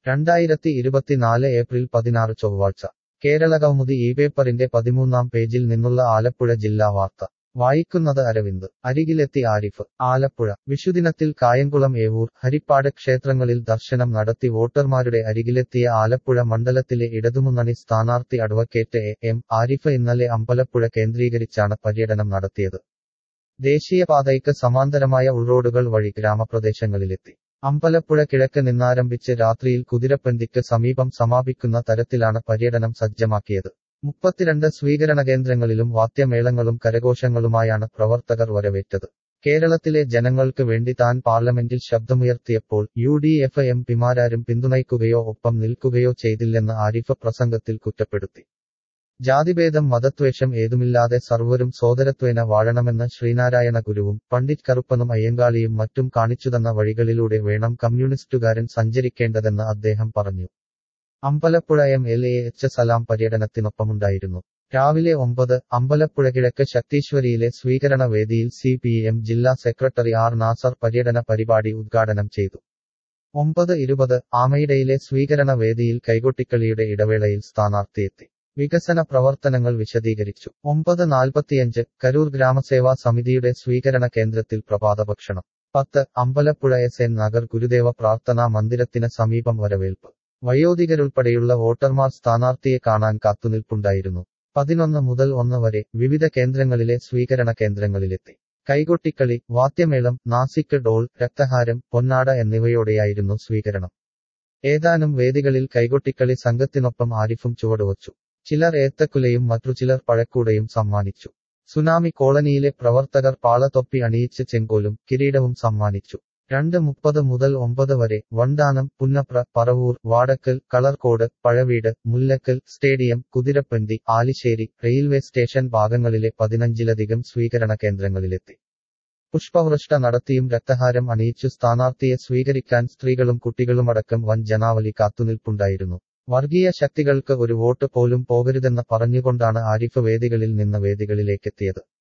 രണ്ടായിരത്തി ഇരുപത്തിനാല് ഏപ്രിൽ പതിനാറ് ചൊവ്വാഴ്ച കേരളകൗമുദി ഈ പേപ്പറിന്റെ പതിമൂന്നാം പേജിൽ നിന്നുള്ള ആലപ്പുഴ ജില്ലാ വാർത്ത വായിക്കുന്നത് അരവിന്ദ് അരികിലെത്തി ആരിഫ് ആലപ്പുഴ വിഷുദിനത്തിൽ കായംകുളം ഏവൂർ ഹരിപ്പാട് ക്ഷേത്രങ്ങളിൽ ദർശനം നടത്തി വോട്ടർമാരുടെ അരികിലെത്തിയ ആലപ്പുഴ മണ്ഡലത്തിലെ ഇടതുമുന്നണി സ്ഥാനാർത്ഥി അഡ്വക്കേറ്റ് എ എം ആരിഫ് ഇന്നലെ അമ്പലപ്പുഴ കേന്ദ്രീകരിച്ചാണ് പര്യടനം നടത്തിയത് ദേശീയപാതയ്ക്ക് സമാന്തരമായ ഉൾറോഡുകൾ വഴി ഗ്രാമപ്രദേശങ്ങളിലെത്തി അമ്പലപ്പുഴ കിഴക്ക് നിന്നാരംഭിച്ച് രാത്രിയിൽ കുതിരപ്പന്തിക്ക് സമീപം സമാപിക്കുന്ന തരത്തിലാണ് പര്യടനം സജ്ജമാക്കിയത് മുപ്പത്തിരണ്ട് സ്വീകരണ കേന്ദ്രങ്ങളിലും വാദ്യമേളങ്ങളും കരഘോഷങ്ങളുമായാണ് പ്രവർത്തകർ വരവേറ്റത് കേരളത്തിലെ ജനങ്ങൾക്ക് വേണ്ടി താൻ പാർലമെന്റിൽ ശബ്ദമുയർത്തിയപ്പോൾ യു ഡി എഫ് എം പിമാരാരും പിന്തുണയ്ക്കുകയോ ഒപ്പം നിൽക്കുകയോ ചെയ്തില്ലെന്ന് ആരിഫ് പ്രസംഗത്തിൽ കുറ്റപ്പെടുത്തി ജാതിഭേദം മതത്വേഷം ഏതുമില്ലാതെ സർവരും സോദരത്വേന വാഴണമെന്ന് ശ്രീനാരായണ ഗുരുവും പണ്ഡിറ്റ് കറുപ്പനും അയ്യങ്കാളിയും മറ്റും കാണിച്ചുതന്ന വഴികളിലൂടെ വേണം കമ്മ്യൂണിസ്റ്റുകാരൻ സഞ്ചരിക്കേണ്ടതെന്ന് അദ്ദേഹം പറഞ്ഞു Ambalappuzha M L A H Salam പര്യടനത്തിനൊപ്പമുണ്ടായിരുന്നു രാവിലെ ഒമ്പത് അമ്പലപ്പുഴ കിഴക്ക് ശക്തീശ്വരിയിലെ സ്വീകരണ വേദിയിൽ സി പി എം ജില്ലാ സെക്രട്ടറി ആർ നാസർ പര്യടന പരിപാടി ഉദ്ഘാടനം ചെയ്തു ഒമ്പത് ഇരുപത് ആമയിടയിലെ സ്വീകരണ വേദിയിൽ കൈകൊട്ടിക്കളിയുടെ ഇടവേളയിൽ സ്ഥാനാർത്ഥിയെത്തി വികസന പ്രവർത്തനങ്ങൾ വിശദീകരിച്ചു ഒമ്പത് നാൽപ്പത്തിയഞ്ച് കരൂർ ഗ്രാമസേവാ സമിതിയുടെ സ്വീകരണ കേന്ദ്രത്തിൽ പ്രഭാതഭക്ഷണം പത്ത് അമ്പലപ്പുഴ എസ് എൻ നഗർ ഗുരുദേവ പ്രാർത്ഥനാ മന്ദിരത്തിന് സമീപം വരവേൽപ്പ് വയോധികരുൾപ്പെടെയുള്ള വോട്ടർമാർ സ്ഥാനാർത്ഥിയെ കാണാൻ കാത്തുനിൽപ്പുണ്ടായിരുന്നു പതിനൊന്ന് മുതൽ ഒന്ന് വരെ വിവിധ കേന്ദ്രങ്ങളിലെ സ്വീകരണ കേന്ദ്രങ്ങളിലെത്തി കൈകൊട്ടിക്കളി വാദ്യമേളം നാസിക് ഡോൾ രക്തഹാരം പൊന്നാട എന്നിവയോടെയായിരുന്നു സ്വീകരണം ഏതാനും വേദികളിൽ കൈകൊട്ടിക്കളി സംഘത്തിനൊപ്പം ആരിഫും ചുവടുവച്ചു ചിലർ ഏത്തക്കുലയും മറ്റു ചിലർ പഴക്കൂടയും സമ്മാനിച്ചു സുനാമി കോളനിയിലെ പ്രവർത്തകർ പാളത്തൊപ്പി അണിയിച്ച് ചെങ്കോലും കിരീടവും സമ്മാനിച്ചു രണ്ട് മുപ്പത് മുതൽ ഒമ്പത് വരെ Vandanam Punnapra Paravur Vadakkal Kalarcode Pazhaveedu Mullakkal stadium Kuthirappanthi Alisseri railway station ഭാഗങ്ങളിലെ പതിനഞ്ചിലധികം സ്വീകരണ കേന്ദ്രങ്ങളിലെത്തി പുഷ്പവൃഷ്ട നടത്തിയും രക്തഹാരം അണിയിച്ചു സ്ഥാനാർത്ഥിയെ സ്വീകരിക്കാൻ സ്ത്രീകളും കുട്ടികളുമടക്കം വൻ ജനാവലി കാത്തുനിൽപ്പുണ്ടായിരുന്നു വർഗീയ ശക്തികൾക്ക് ഒരു വോട്ട് പോലും പോകരുതെന്ന് പറഞ്ഞുകൊണ്ടാണ് ആരിഫ് വേദികളിൽ നിന്ന് വേദികളിലേക്കെത്തിയത്